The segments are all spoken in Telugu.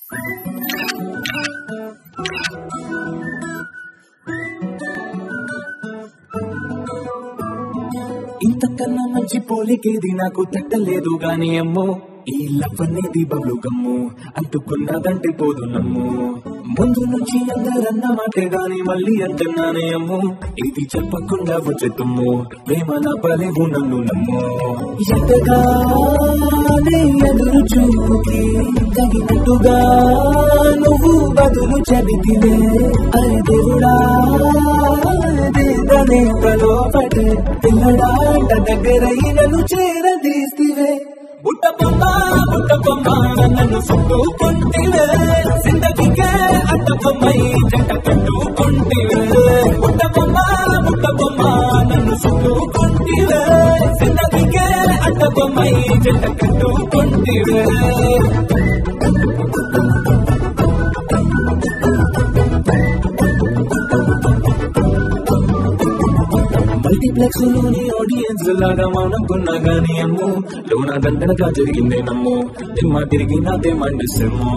ఇంతకన్నా మంచి పోలికేది నాకు తట్టలేదు గాని అమ్మో ఈ లవ్ అనేది బబ్లు గమ్ము అంటుకున్నదంటే పోదు నమ్ము ముందు నుంచి అందరన్న మాటే గాని మళ్ళీ అంటున్నానే అమ్ము ఇది చెప్పకుండా వచ్చే తుమ్ము ప్రేమ నా పలేవు నన్ను నమ్ము ఎంతగానే ఎదురు చూపుకి తగినట్టుగా నువ్వు బదులు చెబితివే అరే దేవుడా దేవనే ప్రలోభటే పిల్లడాంట దగ్గరైనను చేరదీస్తివే బుట్ట బొమ్మ బుట్ట బొమ్మ నన్ను చుట్టుకుంటివే జిందగీకే అడ్డ బొమ్మై జంట కట్టుకుంటివే బుట్ట బొమ్మ బుట్ట బొమ్మ నన్ను చుట్టుకుంటివే జిందగీకే అడ్డ బొమ్మై జంట కట్టుకుంటివే మల్టీప్లెక్స్ లోని ఆడియన్స్ లాగా మౌనంకున్నా గానీ అమ్ము లోన దండనగా జరిగిందే నమ్ము దిమ్మ తిరిగి నాదే మండిస్తాము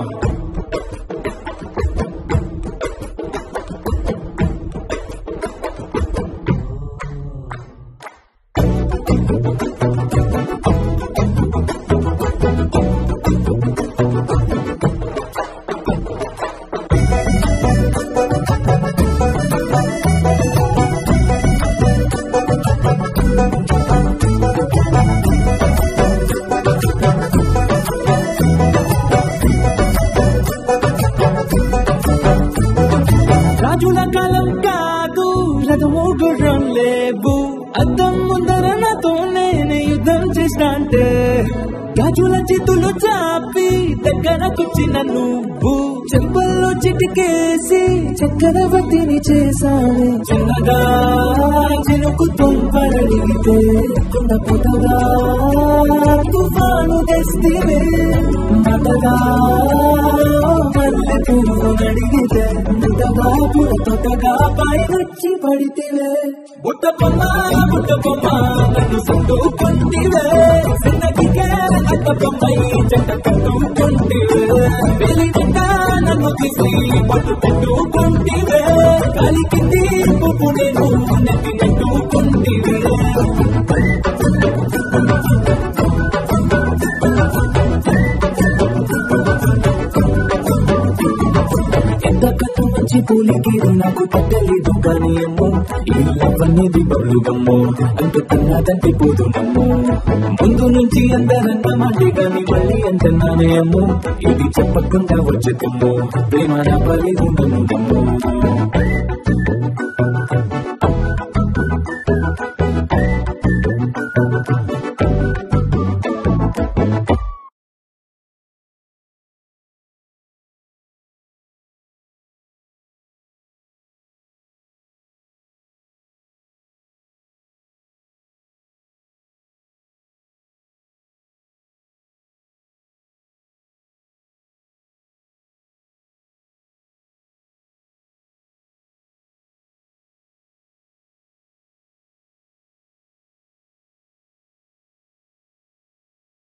రాజుల కాలం కాదు రథము గుర్రం లేవు అద్దం ముందర నాతో నేనే యుద్ధం చేస్తా అంటే గాజుల చేతులు చాపి దగ్గరకొచ్చిన నువ్వు చెంపల్లో చిటికేసి చక్రవర్తిని చేశాను చిన్నగా చినుకు తుంపరడిగితే కుండ పుటగా తుఫాను తెస్తే మటగా మల్లె పువ్వు నడిగితే ముటగా పుడతగా పైనొచ్చి పడితేవే బుట్ట బొమ్మ బుట్ట బొమ్మ నన్ను చుట్టుకుంటివే జిందగీకే అడ్డ బొమ్మై జంట కట్టుకుంటివే వెలిగంట నన్ను తీసి పట్టు పెట్టుకుంటివే గాలి కింది పువ్వు నేను నెత్తి నెట్టుకుంటివే ఎంతకన్నా మంచి పూలికేది నాకు పట్టలేదు కానీ అమ్మో ఈ లవ్ అనేది బరువు గమ్ము అంటుకున్నదంటే పోదు నమ్ము ముందు నుంచి అందరన్న మాటే కానీ మళ్ళీ అంటున్నానే అమ్ము ఇది చెప్పకుండా వచ్చే తుమ్ము ప్రేమ నా పలేదు నన్ను నమ్ము